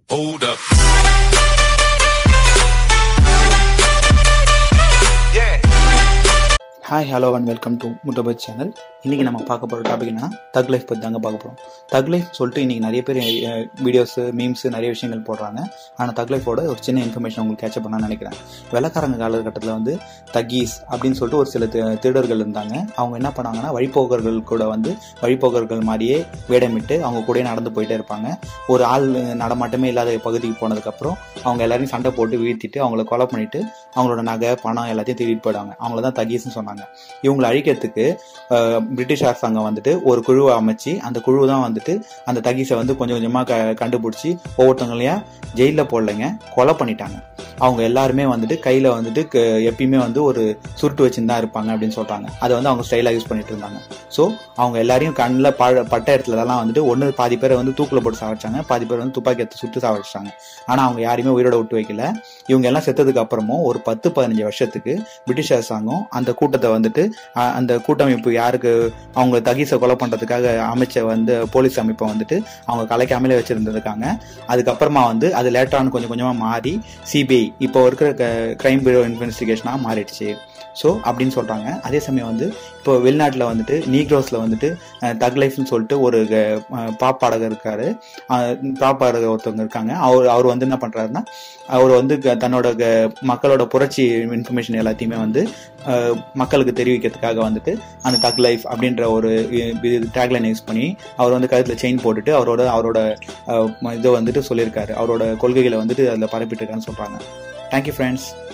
Hold up. Yeah. Hi hello and welcome to முட்டபத் channel இன்றைக்கி நம்ம பார்க்க போகிற டாபிக் என்னன்னா தக் லைஃப் பற்றி தாங்க பார்க்க போகிறோம் தக் லைஃப் சொல்லிட்டு இன்றைக்கி நிறைய பேர் வீடியோஸு மீம்ஸ் நிறைய விஷயங்கள் போடுறாங்க ஆனால் தக் லைஃபோட ஒரு சின்ன இன்ஃபர்மேஷன் உங்களுக்கு கேட்சப் பண்ண நினைக்கிறேன் வெள்ளக்காரங்க காலகட்டத்தில் வந்து தக்கீஸ் அப்படின்னு சொல்லிட்டு ஒரு சில தி- திருடர்கள் இருந்தாங்க அவங்க என்ன பண்ணாங்கன்னா வழிபோக்கர்கள் கூட வந்து வழிபோக்கர்கள் மாதிரியே வேடமிட்டு அவங்க கூடயே நடந்து போயிட்டே இருப்பாங்க ஒரு ஆள் நடமாட்டமே இல்லாத பகுதிக்கு போனதுக்கப்புறம் அவங்க எல்லாரையும் சண்டை போட்டு வீழ்த்திட்டு அவங்கள கொலை பண்ணிட்டு அவங்களோட நகை பணம் எல்லாத்தையும் திருடிட்டு போயிடுவாங்க அவங்கள தான் தகீஸ்னு சொன்னாங்க இவங்களை அழிக்கிறதுக்கு அஹ், பிரிட்டிஷ் அரசாங்கம் வந்துட்டு ஒரு குழுவை அமைச்சு அந்த குழு தான் வந்துட்டு அந்த தகீஸை வந்து கொஞ்சம் கொஞ்சமாக க கண்டுபிடிச்சி ஒவ்வொருத்தவங்களையும் ஜெயிலில் போடலைங்க கொலை பண்ணிட்டாங்க அவங்க எல்லாருமே வந்துட்டு கையில் வந்துட்டு க- எப்பயுமே வந்து ஒரு சுருட்டு வச்சுன்னு தான் இருப்பாங்க அப்படின்னு சொல்கிறாங்க அதை வந்து அவங்க ஸ்டைலாக யூஸ் பண்ணிட்டு இருந்தாங்க ஸோ அவங்க எல்லாரையும் கண்ணில் ப பட்ட இடத்துலலாம் வந்துட்டு ஒன்று பாதி பேரை வந்து தூக்கில் போட்டு சாவடிச்சாங்க பாதி பேர் வந்து துப்பாக்கி எடுத்து சுட்டு சாவடிச்சாங்க ஆனால் அவங்க யாரையுமே உயிரோட விட்டு வைக்கல இவங்க எல்லாம் செத்ததுக்கு அப்புறமும் ஒரு பத்து பதினஞ்சு வருஷத்துக்கு பிரிட்டிஷ் அரசாங்கம் அந்த கூட்டத்தை வந்துட்டு அஹ், அந்த கூட்டமைப்பு யாருக்கு அவங்க தகீஸை கொலை பண்றதுக்காக அமைச்ச வந்து போலீஸ் அமைப்பை வந்துட்டு அவங்க கலைக்காமலே வச்சிருந்திருக்காங்க அதுக்கப்புறமா வந்து அது லேட்டான கொஞ்சம் கொஞ்சமா மாறி சிபிஐ இப்போ இருக்கிற கிரைம் பியூரோ இன்வெஸ்டிகேஷனாக மாறிடுச்சு ஸோ அப்படின்னு சொல்றாங்க அதே சமயம் வந்து இப்போ வெளிநாட்டில் வந்துட்டு நீக்ரோஸில் வந்துட்டு தக் லைஃப்னு சொல்லிட்டு ஒரு அஹ், பாப் பாடகர் இருக்காரு அஹ், பாப் பாடகர் ஒருத்தவங்க இருக்காங்க அவர் அவர் வந்து என்ன பண்றாருன்னா அவர் வந்து க- தன்னோட க- மக்களோட புரட்சி இன்ஃபர்மேஷன் எல்லாத்தையுமே வந்து அஹ், மக்களுக்கு தெரிவிக்கிறதுக்காக வந்துட்டு அந்த தக் லைஃப் அப்படின்ற ஒரு டேக்லைன் யூஸ் பண்ணி அவர் வந்து கழுத்தில் செயின் போட்டுட்டு அவரோட அவரோட அஹ், இதை வந்துட்டு சொல்லியிருக்காரு அவரோட கொள்கைகளை வந்துட்டு அதில் பரப்பிட்டு இருக்காருன்னு சொல்றாங்க தேங்க்யூ ஃப்ரெண்ட்ஸ்